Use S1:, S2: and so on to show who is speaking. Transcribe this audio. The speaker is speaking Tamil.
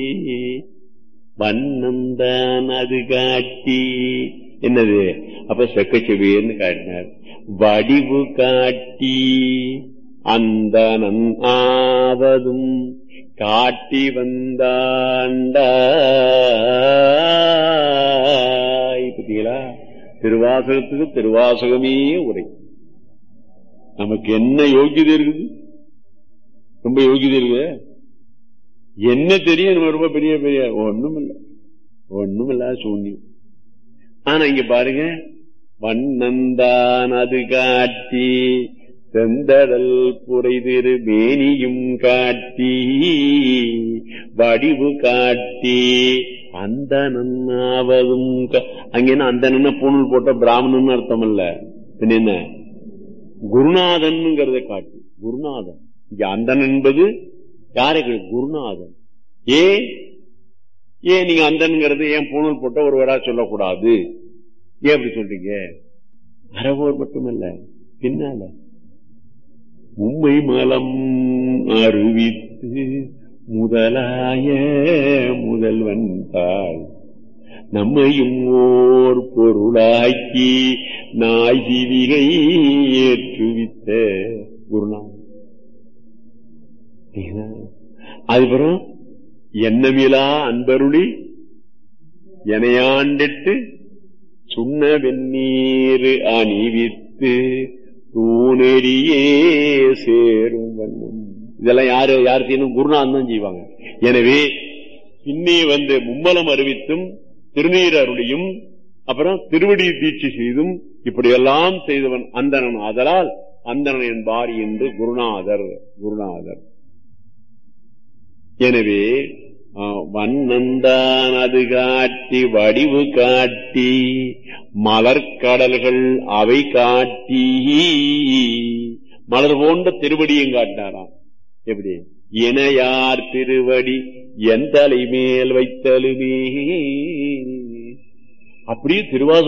S1: வண்ணம்தான் அது காட்டி என்னது அப்ப செக்கச்செவியன்னு காட்டினார் வடிவு காட்டி அந்த ஆவதும் காட்டி வந்தாண்டாய் பத்தீங்களா திருவாசகத்துக்கு திருவாசகமே உரை நமக்கு என்ன யோகியதை இருக்குது ரொம்ப யோகியதை இருக்குது என்ன தெரியும் நம்ம ரொம்ப பெரிய பெரிய ஒண்ணும் இல்ல ஒண்ணும் இல்ல சூன்யம் ஆனா இங்க பாருங்க வண்ணந்தான் அது காட்டி செந்தடல் புரைதிரு மேனியும் காட்டி வடிவு காட்டி அந்த நன்னாவதும் அங்க என்ன அந்த நன்ன பூணல் போட்ட பிராமணன் அர்த்தம் அல்ல பின்ன என்ன குருநாதன்ங்கிறத காட்டி குருநாதன் இங்க அந்தன் என்பது யாரை குருநாதன் ஏ ஏன் நீங்க அந்தன்ங்கிறது ஏன் பூணல் போட்ட ஒருவரா சொல்லக்கூடாது ஏன் அப்படி சொல்றீங்க அறவோர் மட்டுமல்ல பின்னால உண்மை மலம் அறிவித்து முதலாய முதல்வன் தாள் நம்மையும் ஓர் பொருளாக்கி நாய் ஜீவிகை ஏற்றுவித்த குருநாதன் அதுபுறம் எண்ணமிலா அன்பருளி எனையாண்டிட்டு சுண்ண வெந்நீர் அணிவித்து தூணெறியே சேரும் வண்ணம் இதெல்லாம் யாரு யார் செய்யணும் குருநாதன் தான் செய்வாங்க எனவே இன்னே வந்து மும்மலம் அறிவித்தும் திருநீர் அருளியும் அப்புறம் திருவடி தீட்சி செய்தும் இப்படியெல்லாம் செய்தவன் அந்தணன் ஆதலால் அந்தணன் என்பார் என்று குருநாதர் குருநாதர் எனவே வண்ணந்தான் அது காட்டி வடிவு காட்டி மலர்கடல்கள் அவை காட்டி மலர் போன்ற திருவடியும் காட்டினாராம் எப்படி இணையார் திருவடி என் தலை மேல் வைத்தலுமே அப்படியே திருவாச